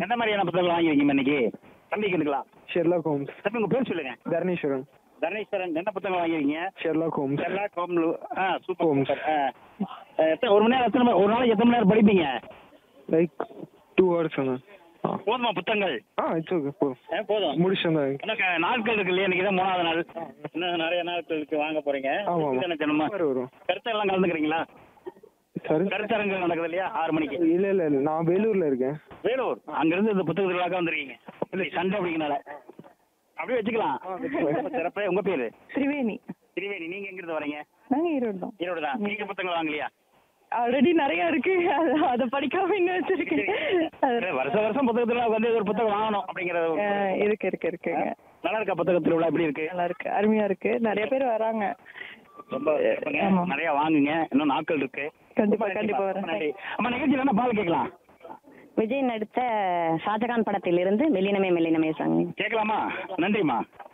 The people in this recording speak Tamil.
என்ன மாதிரியான புத்தகங்கள் வாங்கிருக்கீங்க இன்னைக்கு சந்திக்கிறதுங்களா ஷெர்லாக் ஹோம்ஸ் சரி உங்க பேர் சொல்லுங்க தர்ணீஸ்வரன் தரணீஸ்வரன் என்ன புத்தகம் வாங்கிருக்கீங்க ஷெர்லாக் ஹோம்ஸ் ஷெர்லாக் ஹோம்ஸ் ஆ சூப்பர் ஹோம்ஸ். சூப்பர் ஆ ஆ, எத்தனை ஒரு மணி நேரம் எத்தனை மணி- ஒரு நாளைக்கு எத்தனை மணி நேரம் படிப்பீங்க லைக் டூ ஹவர்ஸ் ஆ போதுமா புத்தகங்கள் ஆ இட்ஸ் ஓகே போ ஆ, போதும் முடிச்சு தான் இன்னும் க- நாட்கள் இருக்கு இல்லையா இன்னைக்கு தான் மூணாவது நாள் இன்னும் நிறைய நாட்கள் இருக்கு வாங்க போறீங்க ஆமா ஆமா இதுதானே தினமும் வரும் வரும் கருத்தரங்கெல்லாம் கலந்துக்கிறீங்களா சாரி கருத்தரங்கு நடக்குது இல்லையா ஆறு மணிக்கு இல்ல இல்ல இல்ல நான் வேலூர்ல இருக்கேன் வேலூர் அங்கிருந்து இந்த புத்தக திருவிழாக்க வந்திருக்கீங்க இல்லை சண்டை அப்படிங்கனால அப்படியே வச்சுக்கலாம் ரொம்ப சிறப்பு உங்க பேரு திரிவேணி திரிவேணி நீங்க எங்கிருந்து வரீங்க நாங்க ஈரோடு தான் ஈரோடு தான் நீங்க புத்தகங்கள் வாங்கலையா ஆல்ரெடி நிறைய இருக்கு அது- அதை படிக்காம இன்னும் வச்சிருக்கேன் அது- இல்ல, வருஷ வருஷம் புத்தக திருவிழா வந்து ஒரு புத்தகம் வாங்கணும் அப்படிங்கறது ஒரு- ஆ, இருக்கு இருக்கு இருக்குங்க நல்லா இருக்கா புத்தக திருவிழா எப்படி இருக்கு நல்லா இருக்கு அருமையா இருக்கு நிறைய பேர் வராங்க ரொம்ப சிறப்புங்க. ஆமா. நிறைய வாங்குங்க இன்னும் நாட்கள் இருக்கு கண்டிப்பா ரொம்ப கண்டிப்பா ரொம்ப வரேன் நன்றி அம்மா நிகழ்ச்சியில் என்ன பால் கேட்கலாம் விஜய் நடித்த ஷாஜகான் படத்திலிருந்து மெல்லினமே மெல்லினமே சாங் கேட்கலாமா நன்றிம்மா